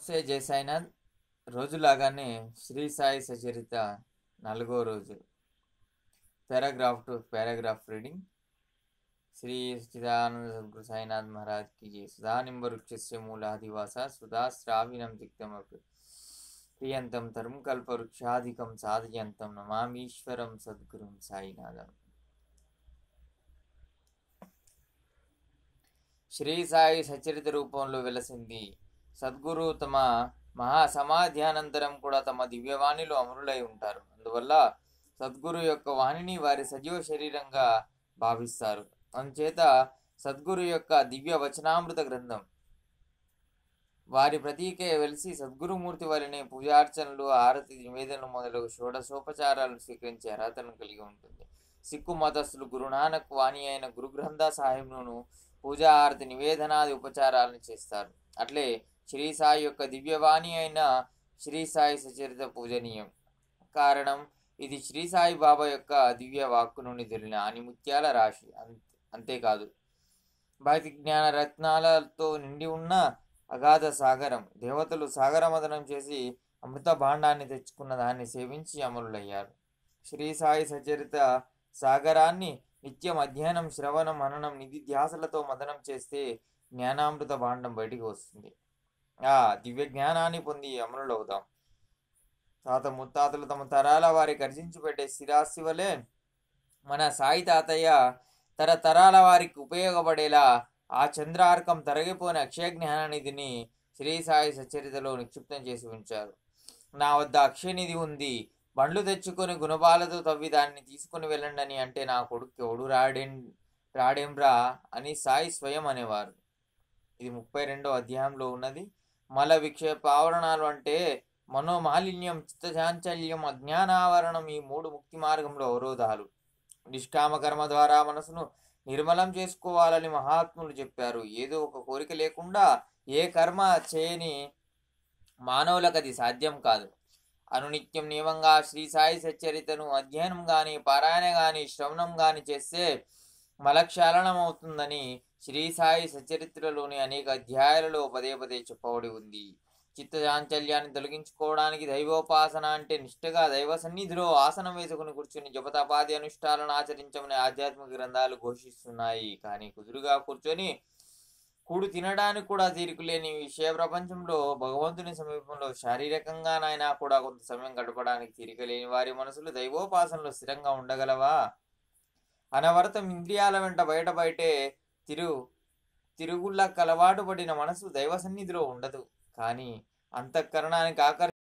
నమస్తే జై సాయినాథ్ రోజులాగానే శ్రీ సాయి సచరిత నాలుగో రోజు paragraph two paragraph reading Shri Sachidananda Sadguru Sainath Maharaj కి జై సుధానింబవృక్షస్య మూలాదివాస సుధా శ్రావిణం తిక్తమపి ప్రియంతం తరుం కల్పవృక్షాధికం సాధయంతం నమామీశ్వరం సద్గురుం సాయినాథం శ్రీ సాయి సచరిత రూపంలో వెలసింది సద్గురు తమ మహా సమాధ్యానంతరం కూడా తమ దివ్యవాణిలో అమరులై ఉంటారు అందువల్ల సద్గురు యొక్క వాణిని వారి సజీవ శరీరంగా భావిస్తారు అందుచేత సద్గురు యొక్క దివ్య వచనామృత గ్రంథం వారి ప్రతీకే వెలిసి సద్గురుమూర్తి వారిని పూజార్చనలు ఆరతి నివేదనలు మొదలగు షోడశోపచారాలు స్వీకరించే అర్హతను కలిగి ఉంటుంది సిక్కు మతస్థులు గురునానక్ వాణి అయిన గురు గ్రంథ సాహిబ్ను పూజా ఆరతి నివేదనాది ఉపచారాలను చేస్తారు అట్లే శ్రీ సాయి యొక్క దివ్యవాణి అయిన శ్రీ సాయి సచరిత పూజనీయం కారణం ఇది శ్రీ సాయి బాబా యొక్క దివ్య వాక్కు నుండి దొరికిన ఆనిముత్యాల రాశి అంతే అంతేకాదు భక్తి జ్ఞాన రత్నాలతో నిండి ఉన్న అగాధ సాగరం దేవతలు సాగరమదనం చేసి అమృత భాండాన్ని తెచ్చుకున్న దాన్ని సేవించి అమరులయ్యారు శ్రీ సాయి సచరిత సాగరాన్ని నిత్యం అధ్యయనం శ్రవణం మననం నిధి ధ్యాసలతో మదనం చేస్తే జ్ఞానామృత భాండం బయటికి వస్తుంది ఆ దివ్య జ్ఞానాన్ని పొంది అమరులవుతాం తాత ముత్తాతలు తమ తరాల వారికి అర్జించి పెట్టే స్థిరాస్తి వలె మన సాయి తాతయ్య తరతరాల వారికి ఉపయోగపడేలా ఆ చంద్రార్కం తరగిపోయిన అక్షయ జ్ఞాననిధిని శ్రీ సాయి సచరితలో నిక్షిప్తం చేసి ఉంచారు నా వద్ద అక్షయనిధి ఉంది బండ్లు తెచ్చుకొని గుణపాలతో తవ్వి దాన్ని తీసుకుని వెళ్ళండి అని అంటే నా కొడుకు ఎవడు రాడేం రాడేంరా అని సాయి స్వయం అనేవారు ఇది ముప్పై రెండో అధ్యాయంలో ఉన్నది మల విక్షేప ఆవరణాలు అంటే మనోమాలిన్యం చిత్తచాంచల్యం అజ్ఞానావరణం ఈ మూడు ముక్తి మార్గంలో అవరోధాలు నిష్కామ కర్మ ద్వారా మనసును నిర్మలం చేసుకోవాలని మహాత్ములు చెప్పారు ఏదో ఒక కోరిక లేకుండా ఏ కర్మ చేయని మానవులకు అది సాధ్యం కాదు అనునిత్యం నియమంగా శ్రీ సాయి సచ్చరితను అధ్యయనం కానీ పారాయణ కానీ శ్రవణం కానీ చేస్తే మలక్షాళనం అవుతుందని శ్రీ సాయి సచరిత్రలోని అనేక అధ్యాయాలలో పదే పదే చెప్పబడి ఉంది చిత్త చాంచల్యాన్ని తొలగించుకోవడానికి దైవోపాసన అంటే నిష్ఠగా దైవ సన్నిధిలో ఆసనం వేసుకుని కూర్చుని జపతపాది అనుష్ఠాలను ఆచరించమని ఆధ్యాత్మిక గ్రంథాలు ఘోషిస్తున్నాయి కానీ కుదురుగా కూర్చొని కూడు తినడానికి కూడా తీరికలేని విషయ ప్రపంచంలో భగవంతుని సమీపంలో శారీరకంగానైనా కూడా కొంత సమయం గడపడానికి తీరిక లేని వారి మనసులు దైవోపాసనలో స్థిరంగా ఉండగలవా అనవరతం ఇంద్రియాల వెంట బయట బయటే తిరు తిరుగుళ్ళకు అలవాటు పడిన మనసు దైవ సన్నిధిలో ఉండదు కానీ అంతఃకరణానికి ఆకర్షి